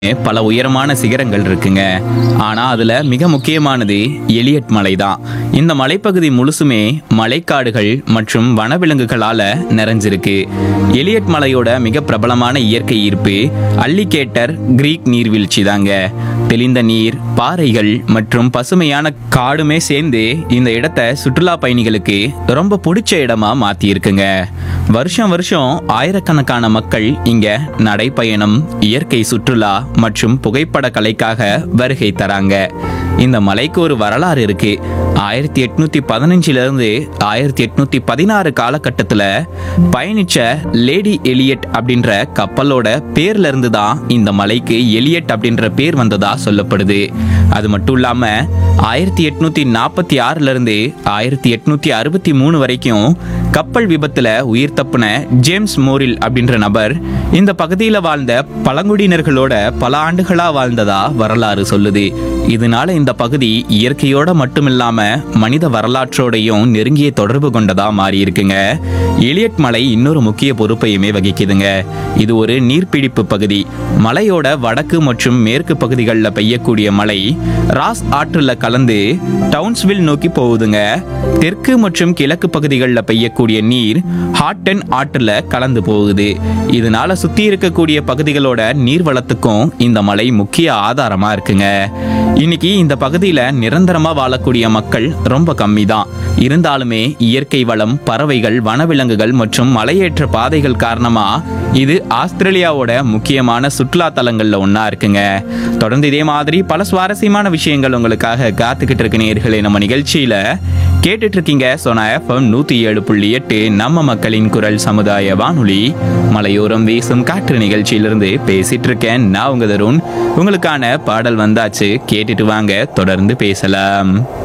பல உயரமான சிகரங்கள் இருக்குங்க ஆனா அதுல மிக முக்கியமானது எலியட் மலை தான் இந்த மலைப்பகுதி முழுசுமே மலைக்காடுகள் மற்றும் வனவிலங்குகளால நிறைஞ்சிருக்கு எலியட் மலையோட மிக பிரபலமான இயற்கை ஈர்ப்பு அல்லிகேட்டர் கிரீக் நீர்வீழ்ச்சி தாங்க தெளிந்த நீர் பாறைகள் மற்றும் பசுமையான காடுமே சேர்ந்து இந்த இடத்தை சுற்றுலா பயணிகளுக்கு ரொம்ப பிடிச்ச இடமா மாத்தி இருக்குங்க வருஷம் வருஷம் ஆயிரக்கணக்கான மக்கள் இங்க நடைப்பயணம் இயற்கை சுற்றுலா மற்றும் புகைப்பட கலைக்காக வருகை தராங்க இந்த மலைக்கு ஒரு வரலாறு இருக்கு ஆயிரத்தி எட்நூத்தி பதினஞ்சுல இருந்து ஆயிரத்தி எட்நூத்தி பதினாறு காலகட்டத்துல பயணிச்ச லேடி எலியட் அப்படின்ற கப்பலோட பேர்ல இருந்து தான் இந்த மலைக்கு எலியட் அப்படின்ற பேர் வந்ததா சொல்லப்படுது அது மட்டும் இல்லாம ஆயிரத்தி எட்நூத்தி நாற்பத்தி ஆறுல இருந்து ஆயிரத்தி எட்நூத்தி அறுபத்தி மூணு வரைக்கும் கப்பல் விபத்துல உயிர் தப்புன ஜேம்ஸ் மோரில் அப்படின்ற நபர் இந்த பகுதியில வாழ்ந்த பழங்குடியினர்களோட பல ஆண்டுகளா வாழ்ந்ததா வரலாறு சொல்லுது இதனால இந்த பகுதி இயற்கையோட மட்டுமில்லாம மனித வரலாற்றோடையும் நெருங்கிய தொடர்பு கொண்டதா மாறி இருக்குங்க எலியட் மலை இன்னொரு முக்கிய பொறுப்பையுமே வகிக்குதுங்க இது ஒரு நீர்பிடிப்பு பகுதி மலையோட வடக்கு மற்றும் மேற்கு பகுதிகளில் பெய்யக்கூடிய மழை ராஸ் ஆற்றுல கலந்து டவுன்ஸ்வில் நோக்கி போகுதுங்க தெற்கு மற்றும் கிழக்கு பகுதிகளில் பெய்யக்கூடிய நீர் ஹாட்டன் ஆற்றுல கலந்து போகுது இதனால சுத்தி இருக்கக்கூடிய பகுதிகளோட நீர் வளத்துக்கும் இந்த மலை முக்கிய ஆதாரமா இருக்குங்க இன்னைக்கு இந்த பகுதியில நிரந்தரமா வாழக்கூடிய மக்கள் ரொம்ப கம்மி தான் இருந்தாலுமே இயற்கை வளம் பறவைகள் வனவிலங்குகள் மற்றும் மலையேற்ற பாதைகள் காரணமா இது ஆஸ்திரேலியாவோட முக்கியமான சுற்றுலா தலங்கள்ல ஒண்ணா இருக்குங்க தொடர்ந்து இதே மாதிரி பல சுவாரஸ்யமான விஷயங்கள் உங்களுக்காக காத்துக்கிட்டு இருக்கு நேர்களே நம்ம நிகழ்ச்சியில கேட்டுட்டு இருக்கீங்க சோனா எஃப்எம் நூத்தி ஏழு புள்ளி எட்டு நம்ம மக்களின் குரல் சமுதாய வானொலி மலையோரம் வீசும் காற்று நிகழ்ச்சியிலிருந்து பேசிட்டு இருக்கேன் நான் உங்க தருண் உங்களுக்கான பாடல் வந்தாச்சு கேட்டுட்டு வாங்க தொடர்ந்து பேசலாம்